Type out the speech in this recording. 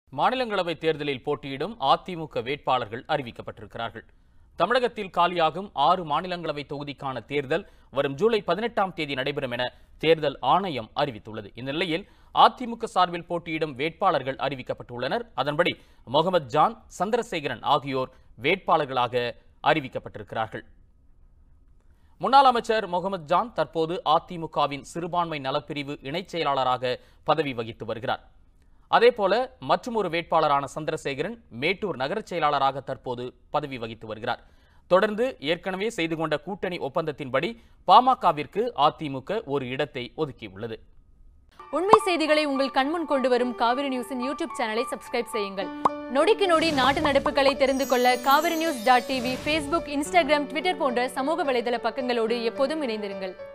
மாநிலங்களவை தேர்தலில் போட்டியிடும் அதிமுக வேட்பாளர்கள் அறிவிக்கப்பட்டிருக்கிறார்கள் தமிழகத்தில் காலியாகும் ஆறு மாநிலங்களவை தொகுதிக்கான தேர்தல் வரும் ஜூலை பதினெட்டாம் தேதி நடைபெறும் என தேர்தல் ஆணையம் அறிவித்துள்ளது இந்த நிலையில் அதிமுக சார்பில் போட்டியிடும் வேட்பாளர்கள் அறிவிக்கப்பட்டுள்ளனர் அதன்படி முகமது ஜான் சந்திரசேகரன் ஆகியோர் வேட்பாளர்களாக அறிவிக்கப்பட்டிருக்கிறார்கள் முன்னாள் அமைச்சர் முகமது ஜான் தற்போது அதிமுகவின் சிறுபான்மை நலப்பிரிவு இணைச் செயலாளராக பதவி வகித்து வருகிறார் அதேபோல மற்றுமொரு வேட்பாளரான சந்திரசேகரன் மேட்டூர் நகரச் செயலாளராக தற்போது பதவி வகித்து வருகிறார் தொடர்ந்து ஏற்கனவே செய்து கொண்ட கூட்டணி ஒப்பந்தத்தின்படி பாமகவிற்கு அதிமுக ஒரு இடத்தை ஒதுக்கியுள்ளது உண்மை செய்திகளை உங்கள் கண்முன் கொண்டு வரும் காவிரி நியூஸின் யூடியூப் சேனலை சப்ஸ்கிரைப் செய்யுங்கள் நொடிக்கு நொடி நாட்டு நடப்புகளை தெரிந்து கொள்ள Kaveri news dot TV Facebook Instagram Twitter போன்ற சமூக வலைதள பக்கங்களோடு எப்போதும் இணைந்திருங்கள்